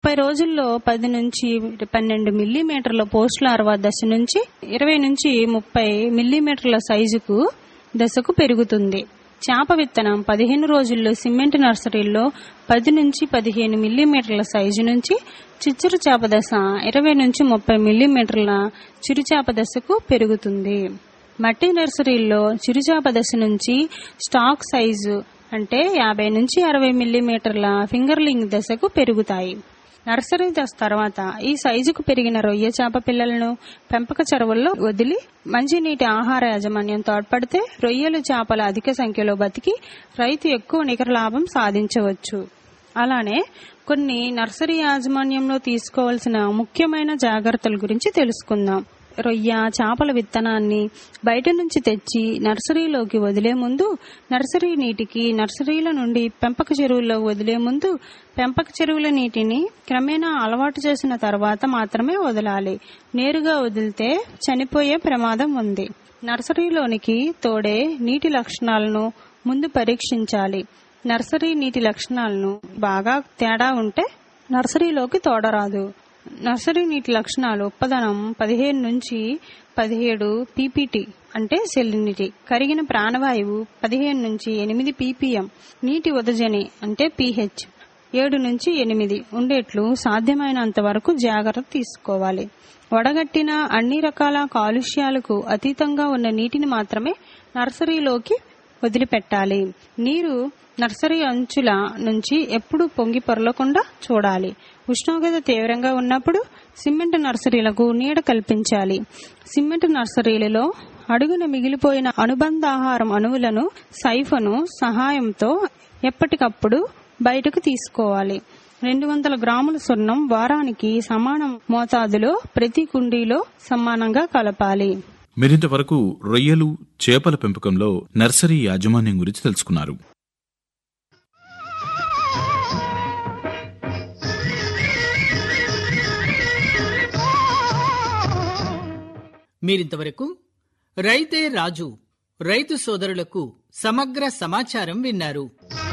ముప్పై రోజుల్లో పది నుంచి పన్నెండు మిల్లీమీటర్ల పోస్ట్ లార్వా దశ నుంచి ఇరవై నుంచి ముప్పై మిల్లీమీటర్ల సైజుకు దశకు పెరుగుతుంది చేప విత్తనం పదిహేను రోజుల్లో సిమెంట్ నర్సరీల్లో పది నుంచి పదిహేను మిల్లీమీటర్ల సైజు నుంచి చిచ్చురు చేప దశ ఇరవై నుంచి ముప్పై మిల్లీమీటర్ల చిరుచేప దశకు పెరుగుతుంది మట్టి నర్సరీల్లో చిరుచేప దశ నుంచి స్టాక్ సైజు అంటే యాభై నుంచి అరవై మిల్లీమీటర్ల ఫింగర్లింగ్ దశకు పెరుగుతాయి నర్సరీ దశ తర్వాత ఈ సైజుకు పెరిగిన రొయ్య చేప పిల్లలను పెంపక చెరువుల్లో వదిలి మంచినీటి ఆహార యాజమాన్యం తోడ్పడితే రొయ్యలు చేపల అధిక సంఖ్యలో బతికి రైతు ఎక్కువ నికర లాభం సాధించవచ్చు అలానే కొన్ని నర్సరీ యాజమాన్యంలో తీసుకోవాల్సిన ముఖ్యమైన జాగ్రత్తల గురించి తెలుసుకుందాం రొయ్య చేపల విత్తనాన్ని బయట నుంచి తెచ్చి నర్సరీలోకి వదిలే ముందు నర్సరీ నీటికి నర్సరీల నుండి పెంపక చెరువుల్లో వదిలే ముందు పెంపక చెరువుల నీటిని క్రమేణా అలవాటు చేసిన తర్వాత మాత్రమే వదలాలి నేరుగా వదిలితే చనిపోయే ప్రమాదం ఉంది నర్సరీలోనికి తోడే నీటి లక్షణాలను ముందు పరీక్షించాలి నర్సరీ నీటి లక్షణాలను బాగా తేడా ఉంటే నర్సరీలోకి తోడరాదు నర్సరీ నీటి లక్షణాలు ఉప్పదనం పదిహేను నుంచి పదిహేడు పీపీటీ అంటే సెలినిటీ కరిగిన ప్రాణవాయువు పదిహేను నుంచి ఎనిమిది పీపీఎం నీటి ఉదజని అంటే పీహెచ్ ఏడు నుంచి ఎనిమిది ఉండేట్లు సాధ్యమైనంత వరకు జాగ్రత్త తీసుకోవాలి వడగట్టిన అన్ని రకాల కాలుష్యాలకు అతీతంగా ఉన్న నీటిని మాత్రమే నర్సరీలోకి వదిలిపెట్టాలి నీరు నర్సరీ అంచుల నుంచి ఎప్పుడూ పొంగి పొరలకుండా చూడాలి ఉష్ణోగ్రత తీవ్రంగా ఉన్నప్పుడు సిమెంట్ నర్సరీలకు నీడ కల్పించాలి సిమెంట్ నర్సరీలలో అడుగున మిగిలిపోయిన అనుబంధ ఆహారం అణువులను సైఫను సహాయంతో ఎప్పటికప్పుడు బయటకు తీసుకోవాలి రెండు వందల గ్రాముల సున్నం వారానికి సమాన మోతాదులో ప్రతి కుండీలో సమానంగా కలపాలి మీరింతవరకు రొయ్యలు చేపల పెంపకంలో నర్సరీ యాజమాన్యం గురించి తెలుసుకున్నారు మీరింతవరకు రైతే రాజు రైతు సోదరులకు సమగ్ర సమాచారం విన్నారు